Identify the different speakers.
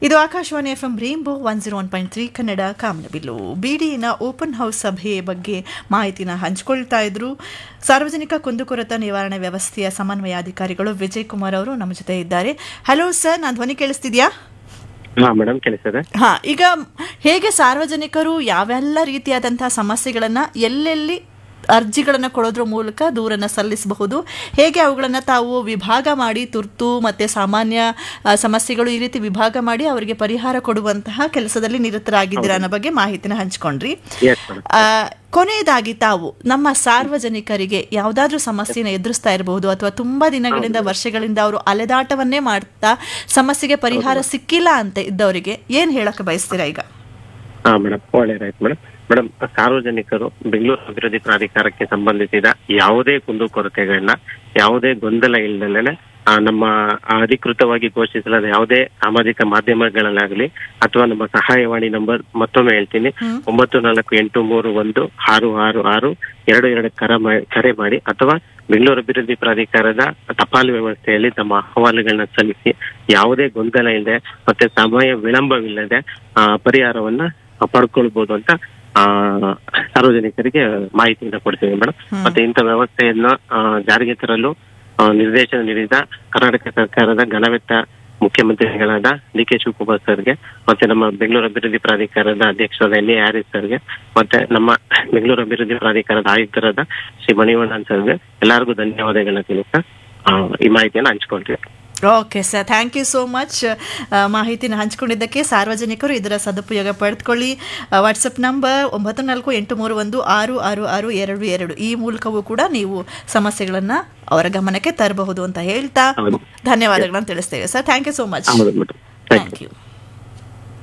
Speaker 1: ಇದು Akashvani F M rainbow one zero one point three Kannada ಕಾಮನಬಿಲ್ಲು ಬಿಡಿನ ಓಪನ್ ಹೌಸ್ ಸಭೆ ಬಗ್ಗೆ ಮಾಹಿತಿನ ಹಂಚಿಕೊಳ್ತಾ ಇದ್ರು ಸಾರ್ವಜನಿಕ ಕುಂದುಕೊರತೆ ನಿವಾರಣೆ ವ್ಯವಸ್ಥೆಯ ಸಮನ್ವಯಾಧಿಕಾರಿಗಳು ವಿಜಯ್ ಕುಮಾರ್ ಅವರು ನಮ್ಮ ಜೊತೆ ಇದ್ದಾರೆ ಹಲೋ ಸರ್ ನಾನು ಧ್ವನಿ ಕೇಳಿಸ್ತಿದ್ಯಾ
Speaker 2: ಹಾ ಮೇಡಮ್ ಕೆಲಸದ
Speaker 1: ಹಾ ಈಗ ಹೇಗೆ ಸಾರ್ವಜನಿಕರು ಯಾವೆಲ್ಲ ರೀತಿಯಾದಂತಹ ಸಮಸ್ಯೆಗಳನ್ನ ಎಲ್ಲೆಲ್ಲಿ ಅರ್ಜಿಗಳನ್ನು ಕೊಡೋದ್ರ ಮೂಲಕ ದೂರನ್ನು ಸಲ್ಲಿಸಬಹುದು ಹೇಗೆ ಅವುಗಳನ್ನು ತಾವು ವಿಭಾಗ ಮಾಡಿ ತುರ್ತು ಮತ್ತು ಸಾಮಾನ್ಯ ಆ, ಸಮಸ್ಯೆಗಳು ಈ ರೀತಿ ವಿಭಾಗ ಮಾಡಿ ಅವರಿಗೆ ಪರಿಹಾರ ಕೊಡುವಂತಹ ಕೆಲಸದಲ್ಲಿ ನಿರತರಾಗಿದ್ದೀರಾ ಅನ್ನೋ ಬಗ್ಗೆ ಮಾಹಿತಿನ ಹಂಚ್ಕೊಂಡ್ರಿ
Speaker 2: ಎಸ್ ಮೇಡಮ್
Speaker 1: ಆ, ಕೊನೆಯದಾಗಿ ತಾವು ನಮ್ಮ ಸಾರ್ವಜನಿಕರಿಗೆ ಯಾವುದಾದ್ರೂ ಸಮಸ್ಯೆನ ಎದುರಿಸ್ತಾ ಇರಬಹುದು ಅಥವಾ ತುಂಬಾ ದಿನಗಳಿಂದ ವರ್ಷಗಳಿಂದ ಅವರು ಅಲೆದಾಟವನ್ನೇ ಮಾಡ್ತಾ ಸಮಸ್ಯೆಗೆ ಪರಿಹಾರ ಸಿಕ್ಕಿಲ್ಲ ಅಂತ ಇದ್ದವರಿಗೆ ಏನ್ ಹೇಳಕ್ಕೆ ಬಯಸ್ತೀರಾ ಈಗ
Speaker 2: ಹಾ ಮೇಡಮ್ ಒಳ್ಳೇದಾಯ್ತು ಮೇಡಮ್ ಮೇಡಮ್ ಸಾರ್ವಜನಿಕರು ಬೆಂಗಳೂರು ಅಭಿವೃದ್ಧಿ ಪ್ರಾಧಿಕಾರಕ್ಕೆ ಸಂಬಂಧಿಸಿದ ಯಾವುದೇ ಕುಂದುಕೊರತೆಗಳನ್ನ ಯಾವುದೇ ಗೊಂದಲ ಇಲ್ಲದಲೆ ನಮ್ಮ ಅಧಿಕೃತವಾಗಿ ಘೋಷಿಸಲಾದ ಯಾವುದೇ ಸಾಮಾಜಿಕ ಮಾಧ್ಯಮಗಳಲ್ಲಾಗಲಿ ಅಥವಾ ನಮ್ಮ ಸಹಾಯವಾಣಿ ನಂಬರ್ ಮತ್ತೊಮ್ಮೆ ಹೇಳ್ತೀನಿ
Speaker 1: ಹ್ಮ್.
Speaker 2: ಒಂಬತ್ತು ನಾಲ್ಕು ಎಂಟು ಮೂರು ಒಂದು ಆರು ಆರು ಆರು ಎರಡು ಎರಡು ಕರ ಮಾ- ಕರೆ ಮಾಡಿ ಅಥವಾ ಬೆಂಗಳೂರು ಅಭಿವೃದ್ಧಿ ಪ್ರಾಧಿಕಾರದ ಟಪಾಲು ವ್ಯವಸ್ಥೆಯಲ್ಲಿ ತಮ್ಮ ಅಹವಾಲುಗಳನ್ನ ಸಲ್ಲಿಸಿ ಯಾವುದೇ ಗೊಂದಲ ಇಲ್ಲದೆ ಮತ್ತೆ ಸಮಯ ವಿಳಂಬವಿಲ್ಲದೆ ಆ, ಪರಿಹಾರವನ್ನ ಪಡ್ಕೊಳ್ಬಹುದು ಅಂತ ಆ, ಸಾರ್ವಜನಿಕರಿಗೆ ಮಾಹಿತಿಯಿಂದ ಕೊಡ್ತೀವಿ ಮೇಡಮ್
Speaker 1: ಹ್ಮ್.
Speaker 2: ಮತ್ತೆ ಇಂಥ ವ್ಯವಸ್ಥೆಯನ್ನ ಆ, ಜಾರಿಗೆ ತರಲು ಆ, ನಿರ್ದೇಶನ ನೀಡಿದ ಕರ್ನಾಟಕ ಸರ್ಕಾರದ ಘನವೆತ್ತ ಮುಖ್ಯಮಂತ್ರಿಗಳಾದ ಡಿ ಕೆ ಶಿವಕುಮಾರ್ ಸರ್ಗೆ ಮತ್ತೆ ನಮ್ಮ ಬೆಂಗಳೂರು ಅಭಿವೃದ್ಧಿ ಪ್ರಾಧಿಕಾರದ ಅಧ್ಯಕ್ಷರಾದ ಎನ್ ಎ ಹ್ಯಾರಿಸ್ ಸರ್ಗೆ ಮತ್ತೆ ನಮ್ಮ ಬೆಂಗಳೂರು ಅಭಿವೃದ್ಧಿ ಪ್ರಾಧಿಕಾರದ ಆಯುಕ್ತರಾದ ಶ್ರೀ ಮಣಿವಣ್ಣನ್ ಸರ್ಗೆ ಎಲ್ಲರಿಗೂ ಧನ್ಯವಾದಗಳನ್ನ ತಿಳಿಸ್ತಾ ಆ, ಈ ಮಾಹಿತಿಯನ್ನು ಹಂಚ್ಕೊಳ್ತೀವಿ
Speaker 1: okay sir thank you so much ಮಾಹಿತಿನ ಹಂಚಿಕೊಂಡಿದ್ದಕ್ಕೆ ಸಾರ್ವಜನಿಕರು ಇದರ ಸದುಪಯೋಗ ಪಡೆದುಕೊಳ್ಳಿ ವಾಟ್ಸಪ್ ನಂಬರ್ ಒಂಬತ್ತು ನಾಲ್ಕು ಎಂಟು ಮೂರು ಒಂದು ಆರು ಆರು ಆರು ಎರಡು ಎರಡು ಈ ಮೂಲಕವೂ ಕೂಡ ನೀವು ಸಮಸ್ಯೆಗಳನ್ನು ಅವರ ಗಮನಕ್ಕೆ ತರಬಹುದು ಅಂತ ಹೇಳ್ತಾ
Speaker 2: ಹೌದು.
Speaker 1: ಧನ್ಯವಾದಗಳನ್ನು ತಿಳಿಸ್ತೇವೆ sir thank you so much
Speaker 2: ಹೌದು madam thank you
Speaker 1: thank you